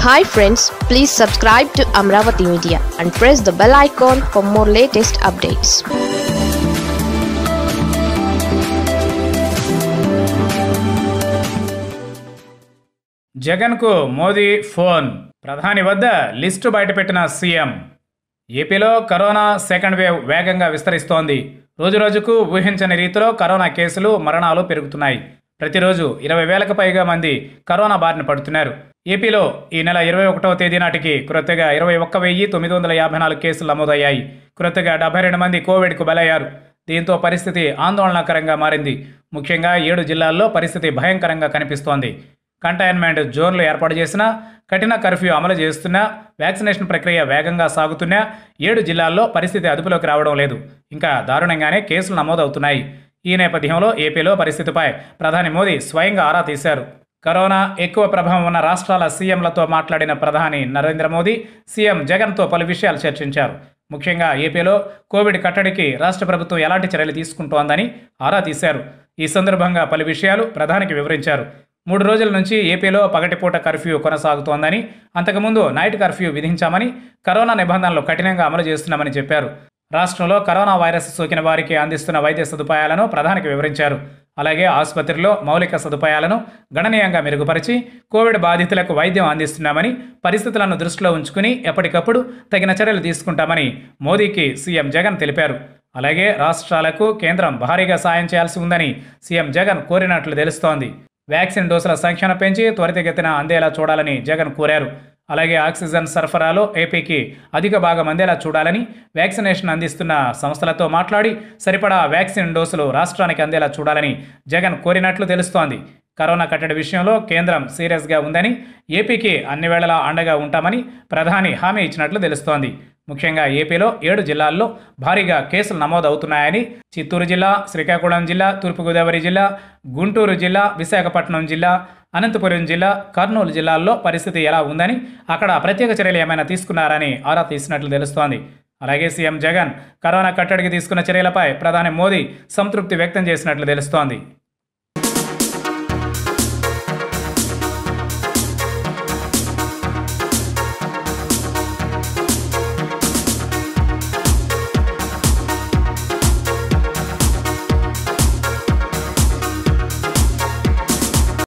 hi friends please subscribe to Amaravati media and press the bell icon for more latest updates జగన్కు Modi phone ప్రధాని వద్ద list బయటపెట్టిన CM ఏపీలో corona second wave వేగంగా విస్తరిస్తోంది రోజురోజుకు ఊహించని రీతిలో కరోనా కేసులు మరణాలు పెరుగుతున్నాయి ప్రతిరోజు ఇరవై వేలకు పైగా మంది కరోనా బారిన పడుతున్నారు ఏపీలో ఈ నెల ఇరవై ఒకటవ తేదీ నాటికి క్రొత్తగా ఇరవై ఒక్క వెయ్యి తొమ్మిది వందల యాభై నాలుగు కేసులు నమోదయ్యాయి క్రొత్తగా డెబ్బై రెండు మంది కోవిడ్కు బలయ్యారు దీంతో పరిస్థితి ఆందోళనకరంగా మారింది ముఖ్యంగా ఏడు జిల్లాల్లో పరిస్థితి భయంకరంగా కనిపిస్తోంది కంటైన్మెంట్ జోన్లు ఏర్పాటు చేసినా కఠిన కర్ఫ్యూ అమలు చేస్తున్నా వ్యాక్సినేషన్ ప్రక్రియ వేగంగా సాగుతున్నా ఏడు జిల్లాల్లో పరిస్థితి అదుపులోకి రావడం లేదు ఇంకా దారుణంగానే కేసులు నమోదవుతున్నాయి ఈ నేపథ్యంలో ఏపీలో పరిస్థితిపై ప్రధాని మోదీ స్వయంగా ఆరా తీశారు కరోనా ఎక్కువ ప్రభావం ఉన్న రాష్ట్రాల సీఎంలతో మాట్లాడిన ప్రధాని నరేంద్ర మోదీ సీఎం జగన్తో పలు విషయాలు చర్చించారు ముఖ్యంగా ఏపీలో కోవిడ్ కట్టడికి రాష్ట్ర ప్రభుత్వం ఎలాంటి చర్యలు తీసుకుంటోందని ఆరా తీశారు ఈ సందర్భంగా పలు విషయాలు ప్రధానికి వివరించారు మూడు రోజుల నుంచి ఏపీలో పగటిపూట కర్ఫ్యూ కొనసాగుతోందని అంతకుముందు నైట్ కర్ఫ్యూ విధించామని కరోనా నిబంధనలు కఠినంగా అమలు చేస్తున్నామని చెప్పారు రాష్ట్రంలో కరోనా వైరస్ సోకిన వారికి అందిస్తున్న వైద్య సదుపాయాలను ప్రధానికి వివరించారు అలాగే ఆసుపత్రిలో మౌలిక సదుపాయాలను గణనీయంగా మెరుగుపరిచి కోవిడ్ బాధితులకు వైద్యం అందిస్తున్నామని పరిస్థితులను దృష్టిలో ఉంచుకుని ఎప్పటికప్పుడు తగిన చర్యలు తీసుకుంటామని మోదీకి సీఎం జగన్ తెలిపారు అలాగే రాష్ట్రాలకు కేంద్రం భారీగా సాయం చేయాల్సి ఉందని సీఎం జగన్ కోరినట్లు తెలుస్తోంది వ్యాక్సిన్ డోసుల సంఖ్యను పెంచి త్వరితగతిన అందేలా చూడాలని జగన్ కోరారు అలాగే ఆక్సిజన్ సరఫరాలో ఏపీకి అధిక భాగం అందేలా చూడాలని వ్యాక్సినేషన్ అందిస్తున్న సంస్థలతో మాట్లాడి సరిపడా వ్యాక్సిన్ డోసులు రాష్ట్రానికి అందేలా చూడాలని జగన్ కోరినట్లు తెలుస్తోంది కరోనా కట్టడి విషయంలో కేంద్రం సీరియస్గా ఉందని ఏపీకి అన్ని వేళలా అండగా ఉంటామని ప్రధాని హామీ ఇచ్చినట్లు తెలుస్తోంది ముఖ్యంగా ఏపీలో ఏడు జిల్లాల్లో భారీగా కేసులు నమోదవుతున్నాయని చిత్తూరు జిల్లా శ్రీకాకుళం జిల్లా తూర్పుగోదావరి జిల్లా గుంటూరు జిల్లా విశాఖపట్నం జిల్లా అనంతపురం జిల్లా కర్నూలు జిల్లాల్లో పరిస్థితి ఎలా ఉందని అక్కడ ప్రత్యేక చర్యలు ఏమైనా తీసుకున్నారని ఆరా తీసినట్లు తెలుస్తోంది అలాగే సీఎం జగన్ కరోనా కట్టడికి తీసుకున్న చర్యలపై ప్రధాని మోదీ సంతృప్తి వ్యక్తం చేసినట్లు తెలుస్తోంది